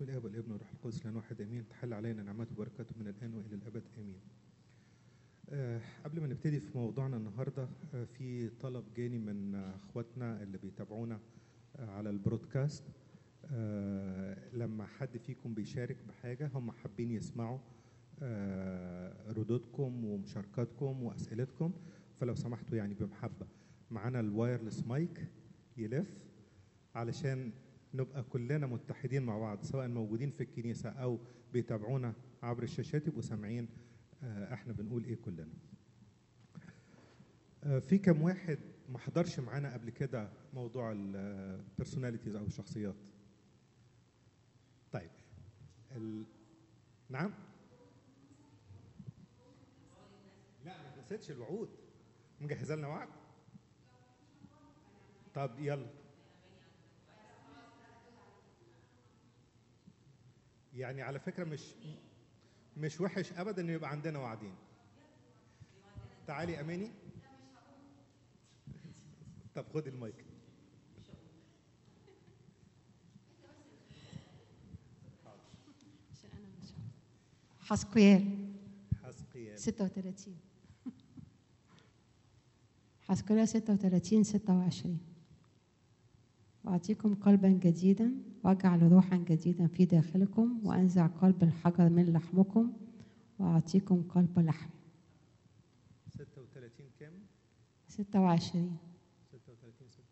باسم الاب والابن والروح القدس الان واحد امين تحل علينا نعمته وبركاته من الان والى الابد امين. آه قبل ما نبتدي في موضوعنا النهارده آه في طلب جاني من آه، اخواتنا اللي بيتابعونا آه على البرودكاست آه لما حد فيكم بيشارك بحاجه هم حابين يسمعوا آه ردودكم ومشاركاتكم واسئلتكم فلو سمحتوا يعني بمحبه معانا الوايرلس مايك يلف علشان نبقى كلنا متحدين مع بعض سواء موجودين في الكنيسة أو بيتابعونا عبر الشاشات يبقوا سامعين آه، احنا بنقول ايه كلنا آه، في كم واحد ما حضرش معانا قبل كده موضوع البيرسوناليتيز او الشخصيات طيب ال... نعم لا ما نسيتش الوعود مجهزه لنا وعد طب يلا يعني على فكره مش مش وحش ابدا ان يبقى عندنا وعدين تعالي اماني طب خدي المايك عشان انا مش عارفة. حسقيال حسقيال 36 حسقيال 36 26 وأعطيكم قلبا جديدا وأجعل روحا جديدا في داخلكم وأنزع قلب الحجر من لحمكم وأعطيكم قلب لحم 36 كام 26 36 26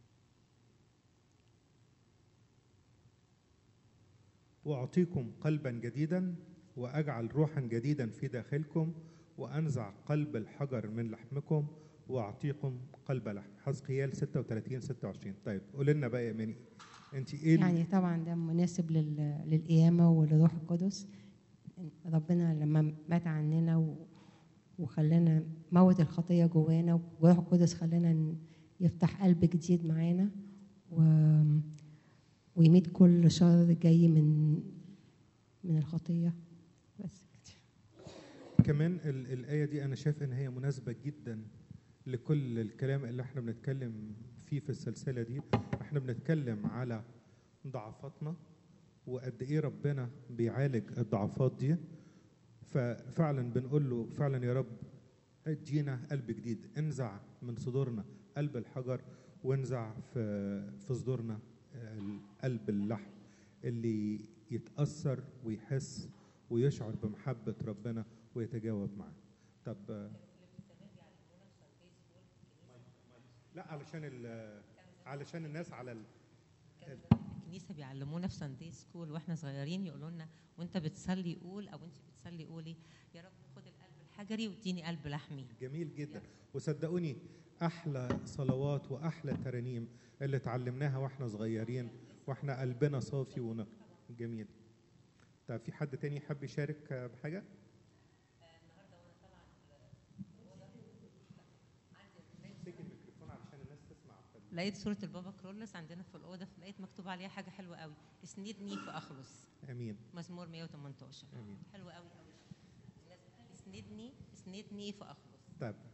وأعطيكم قلبا جديدا وأجعل روحا جديدا في داخلكم وأنزع قلب الحجر من لحمكم وأعطيكم قلب لحم حزقيال 36 26 طيب قول لنا بقى يا مني أنت إيه ال- يعني طبعا ده مناسب لل- للقيامة وللروح القدس ربنا لما مات عننا و- وخلانا موت الخطية جوانا والروح القدس خلانا ن- يفتح قلب جديد معانا و... ويميت كل شر جاي من من الخطية بس كده كمان ال- الآية دي أنا شايف إن هي مناسبة جدا لكل الكلام اللي احنا بنتكلم فيه في السلسلة دي احنا بنتكلم على ضعفاتنا وقد إيه ربنا بيعالج الضعفات دي ففعلا بنقول له فعلا يا رب ادينا قلب جديد انزع من صدورنا قلب الحجر وانزع في في صدورنا قلب اللحم اللي يتأثر ويحس ويشعر بمحبة ربنا ويتجاوب معاه طب آه، لا علشان ال- علشان الناس على ال... الكنيسه بيعلمونا في ساندي سكول واحنا صغيرين يقولوا لنا وانت بتصلي قول او انت بتصلي قولي يا رب خد القلب الحجري واديني قلب لحمي جميل جدا وصدقوني احلى صلوات واحلى ترانيم اللي اتعلمناها واحنا صغيرين واحنا قلبنا صافي ونقي جميل طب في حد تاني يحب يشارك آه، بحاجه امسكي الميكروفون علشان الناس تسمع لقيت صوره البابا كرولس عندنا في الاوضه لقيت مكتوب عليها حاجه حلوه قوي اسندني فاخلص امين مزمور 118 امين حلوه قوي قوي اسندني اسندني فاخلص طيب